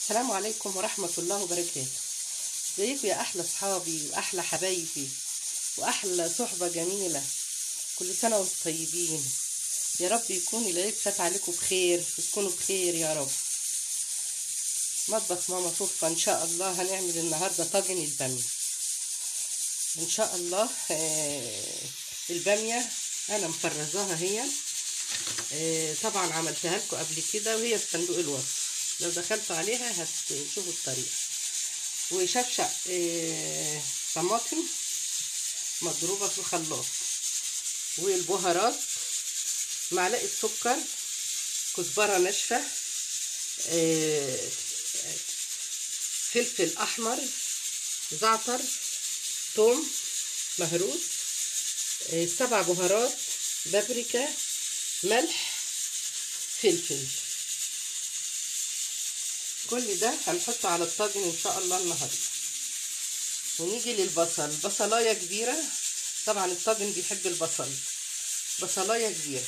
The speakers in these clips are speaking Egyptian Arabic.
السلام عليكم ورحمة الله وبركاته ازيكم يا أحلى صحابي وأحلى حبايبي وأحلى صحبة جميلة كل سنة وانتم طيبين يا رب يكون العيد فات عليكم بخير وتكونوا بخير يا رب مطبخ ماما صفة إن شاء الله هنعمل النهاردة طاجن البامية إن شاء الله آه، البامية أنا مفرزاها هي آه، طبعا عملتها لكم قبل كده وهي في صندوق الوصف لو دخلتوا عليها هتشوفوا الطريقة وشفشق آه، طماطم مضروبة في الخلاط والبهارات معلقة سكر كزبرة ناشفة آه، فلفل أحمر زعتر توم مهروس آه، سبع بهارات بابريكا ملح فلفل كل ده هنحطه على الطاجن ان شاء الله النهارده ونيجي للبصل بصلايه كبيره طبعا الطاجن بيحب البصل بصلايه كبيره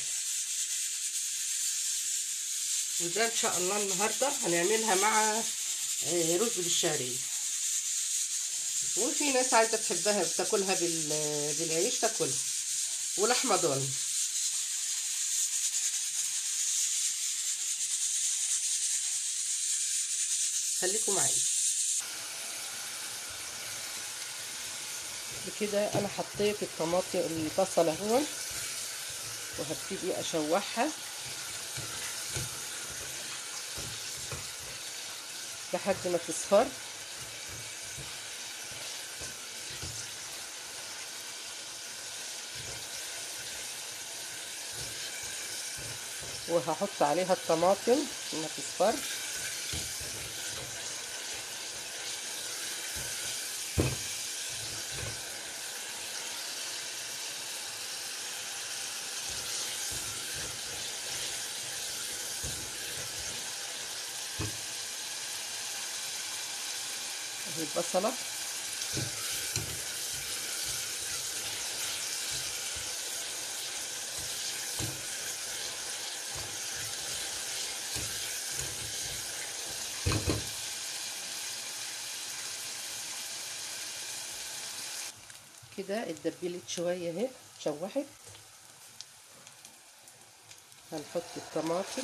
وده ان شاء الله النهارده هنعملها مع آه، رز بالشعريه وفي ناس عايزه تحبها بتاكلها بال- بالعيش تاكلها ولحمه ضاني خليكم معايا بكده انا حطيت الطماطم البصل اهو وهبتدي اشوحها لحد ما تصفر وهحط عليها الطماطم ما تصفر اهي البصلة كده اتدبلت شوية اهي اتشوحت هنحط الطماطم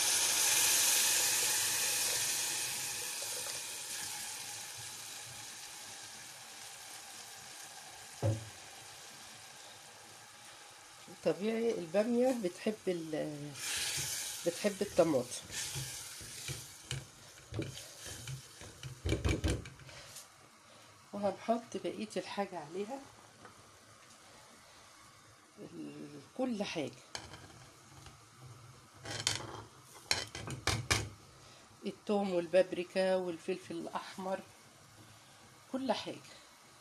طبيعي البامية بتحب ال بتحب الطماطم وهنحط بقية الحاجة عليها ال- كل حاجة التوم والبابريكا والفلفل الأحمر كل حاجة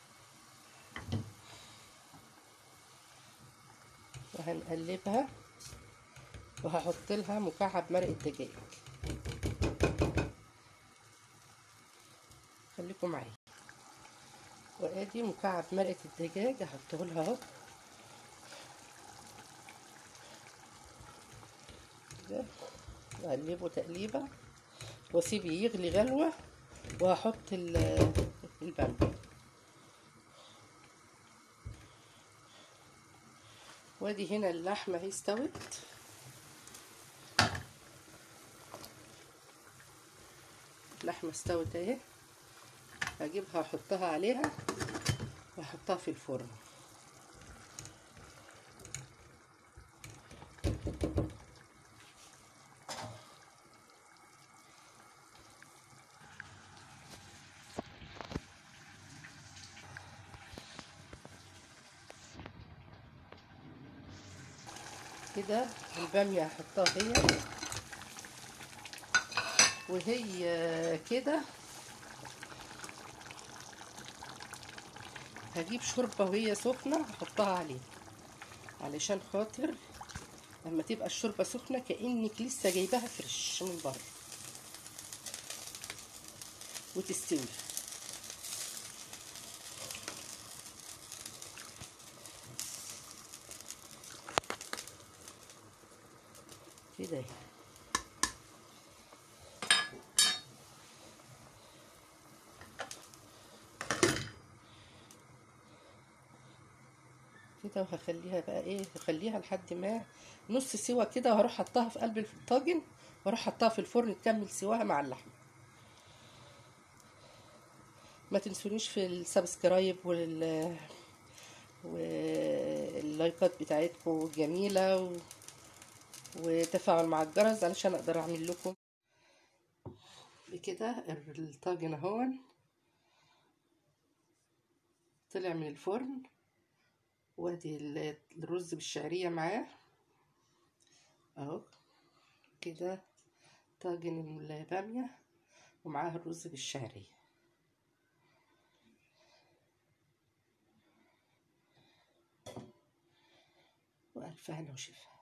وهنقلبها وهحط لها مكعب مرق الدجاج خليكم معايا وادي مكعب مرقة الدجاج هحطه لها اهو كده واقلبه تقليبه واسيبه يغلي غلوه وهحط ال- الباميه وادي هنا اللحمه اهي استوت اللحمه استوت اهي هجيبها احطها عليها واحطها في الفرن كده البامية هحطها هي وهي كده هجيب شوربة وهي سخنة احطها عليها علشان خاطر لما تبقى الشوربة سخنة كأنك لسه جايباها فريش من بره وتستوي كده اهي كده وهخليها بقى ايه هخليها لحد ما نص سوا كده وهروح حطها في قلب الطاجن واروح حطها في الفرن تكمل سواها مع اللحمه ما تنسونيش في السبسكرايب وال واللايكات بتاعتكم جميلة و... وتفاعل مع الجرس علشان اقدر اعمل لكم بكده الطاجن اهون طلع من الفرن وادي الرز بالشعرية معاه اهو كده طاجن البامية ومعاه الرز بالشعرية وألف هنا وشفا